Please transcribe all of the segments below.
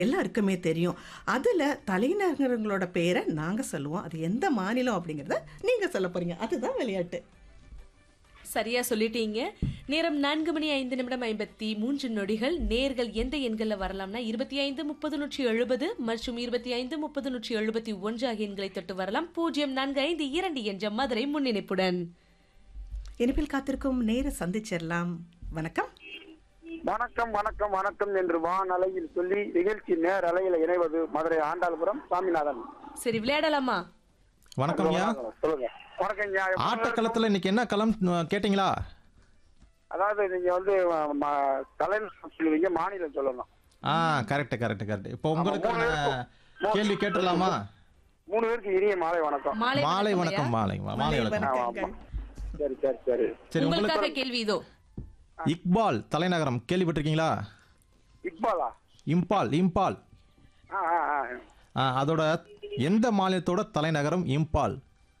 எல்லாருக்குமே தெரியும் அதில் தலைநகரங்களோட பேரை நாங்கள் சொல்லுவோம் அது எந்த மாநிலம் அப்படிங்கிறத நீங்கள் சொல்ல போறீங்க அதுதான் விளையாட்டு சரியா சொல்லிட்டீங்க நேரம் நான்கு மணி ஐந்து நிமிடம் ஐம்பத்தி மூன்று நொடிகள் நேர்கள் எந்த எண்கள்ல வரலாம்னா இருபத்தி ஐந்து முப்பது நூற்றி எழுபது மற்றும் இருபத்தி ஐந்து முப்பது நூற்றி எழுபத்தி ஒன்று ஆகிய எண்களை தொட்டு வரலாம் பூஜ்ஜியம் நான்கு ஐந்து இரண்டு என்ற மதுரை முன்னிணைப்புடன் இனிப்பில் காத்திருக்கும் நேர சந்திச்சிடலாம் வணக்கம் வணக்கம் வணக்கம் வணக்கம் என்று வானலையில் சொல்லி நிகழ்ச்சி நேர் அலையில இணைவது மதுரை ஆண்டாள்புரம் சாமிநாதன் சரி விளையாடலாமா வணக்கம்யா சொல்லுங்க வணக்கம் ஐயா. ஆட்டக்களத்துல இன்னைக்கு என்ன களம் அஹ், கேட்டிங்களா அதாவது நீங்க வந்து ம- ம- தலைநகரம் சொல்லுவீங்க மாநிலம் சொல்லணும் ஆ கரெக்ட் கரெக்ட் கரெக்ட் இப்போ உங்களுக்கான கேள்வி கேட்டுடலாமா மூணு பேருக்கு இனிய மாலை வணக்கம் மாலை மாலை வணக்கம் வணக்கம் மாலை மாலை வணக்கம் ஆமா, ஆமா. சரி சரி சரி சரி உங்களுக்கு உங்களுக்காக கேள்வி இதோ இக்பால் தலைநகரம் கேள்விப்பட்டிருக்கீங்களா இக்பாலா இம்பால் இம்பால் ஆ ஆ ஆ ஆ, அதோட எந்த மாநிலத்தோட தலைநகரம் இம்பால்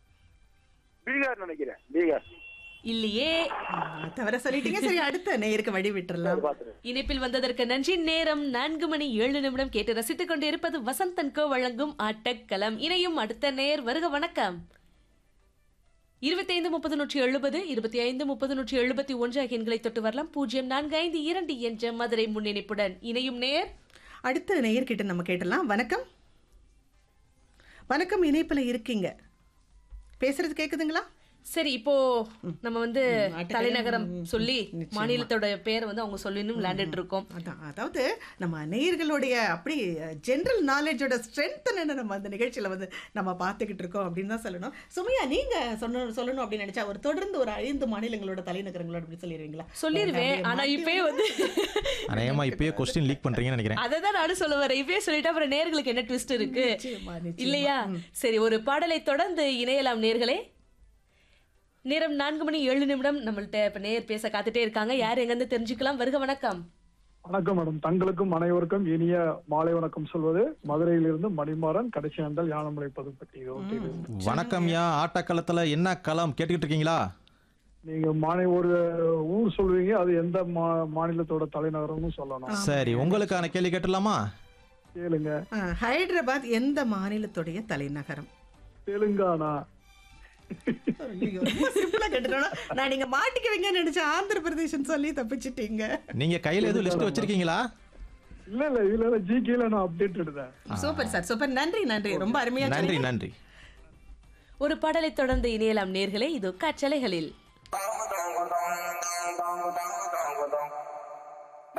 பீகார் நினைக்கிறேன் பீகார் இல்லையே ஆ, தவற சொல்லிட்டீங்க சரி அடுத்த நேருக்கு வழி விட்டுறலாம் பாத்துரு இணைப்பில் வந்ததற்கு நன்றி நேரம் நான்கு மணி ஏழு நிமிடம் கேட்டு ரசித்துக் கொண்டிருப்பது வசந்தன் கோ வழங்கும் ஆட்டக்களம் இணையும் அடுத்த நேர் வருக வணக்கம் இருபத்தி ஐந்து முப்பது நூற்றி எழுபது இருபத்தி ஐந்து முப்பது நூற்றி எழுபத்தி ஒன்று ஆகிய எண்களை தொட்டு வரலாம் பூஜ்ஜியம் நான்கு ஐந்து இரண்டு என்ற மதுரை முன்னிணைப்புடன் இணையும் நேர் அடுத்த நேயர்கிட்ட நம்ம கேட்டலாம் வணக்கம் வணக்கம் இணைப்பில் இருக்கீங்க பேசுறது கேக்குதுங்களா சரி இப்போ நம்ம வந்து ஆட்டக்களம், தலைநகரம் ம், சொல்லி நிச்சயமா. மாநிலத்தோட பேரை வந்து அவங்க சொல்லணும் விளையாண்டுட்டு இருக்கோம் அதான் அதாவது நம்ம நேயர்களுடைய அப்படி ஜென்ரல் நாலேஜோட ஸ்ட்ரென்த் என்ன நம்ம அந்த நிகழ்ச்சியில வந்து நம்ம பார்த்துக்கிட்டு இருக்கோம் அப்படின்னு தான் சொல்லணும் சுமையா நீங்க சொன்ன சொல்லணும் அப்படின்னு நினைச்சா ஒரு தொடர்ந்து ஒரு ஐந்து மாநிலங்களோட தலைநகரங்களோட அப்படி சொல்லிடுவீங்களா சொல்லிருவேன் ஆனா இப்பயே வந்து அநேகமா இப்பயே கொஸ்டின் லீக் பண்றீங்கன்னு நினைக்கிறேன் அதை தான் நானும் சொல்ல வரேன் இப்பயே சொல்லிட்டு அப்புறம் நேர்களுக்கு என்ன ட்விஸ்ட் இருக்கு நிச்சயமா, நிச்சயமா. இல்லையா சரி ஒரு பாடலை தொடர்ந்து இணையலாம் நேர்களே நேரம் நான்கு மணி ஏழு நிமிடம் நம்மள்ட்ட இப்ப நேர் பேச காத்துட்டே இருக்காங்க யார் எங்க இருந்து தெரிஞ்சுக்கலாம் வருக வணக்கம் வணக்கம் மேடம் தங்களுக்கும் அனைவருக்கும் இனிய மாலை வணக்கம் சொல்வது மதுரையிலிருந்து மணிமாறன் கடைசி ஆண்டால் யானமலை பதுப்பட்டி ரோட்டில் வணக்கம்யா ஆட்டக்களத்துல என்ன களம் கேட்டுக்கிட்டு இருக்கீங்களா நீங்க மாநில ஒரு ஊர் சொல்வீங்க அது எந்த மா- மாநிலத்தோட தலைநகரம்னு சொல்லணும் சரி உங்களுக்கான கேள்வி கேட்டுடலாமா கேளுங்க ஆ, ஹைதராபாத் எந்த மாநிலத்துடைய தலைநகரம் தெலுங்கானா சிம்பிளா கேட்டுட்டோம்னா நான் நீங்க மாட்டிக்குவீங்கன்னு நினைச்சேன் ஆந்திர பிரதேசம் சொல்லி தப்பிச்சிட்டீங்க நீங்க கையில எதுவும் லிஸ்ட் வச்சிருக்கீங்களா இல்ல இல்ல இதுல ஜிகேல நான் அப்டேட் எடுத்தேன் சூப்பர் சார் சூப்பர் நன்றி நன்றி ரொம்ப அருமையா நன்றி சொன்னீங்க. நன்றி ஒரு பாடலை தொடர்ந்து இணையலாம் நேர்களே இது காற்றலைகளில் Dong dong dong dong dong dong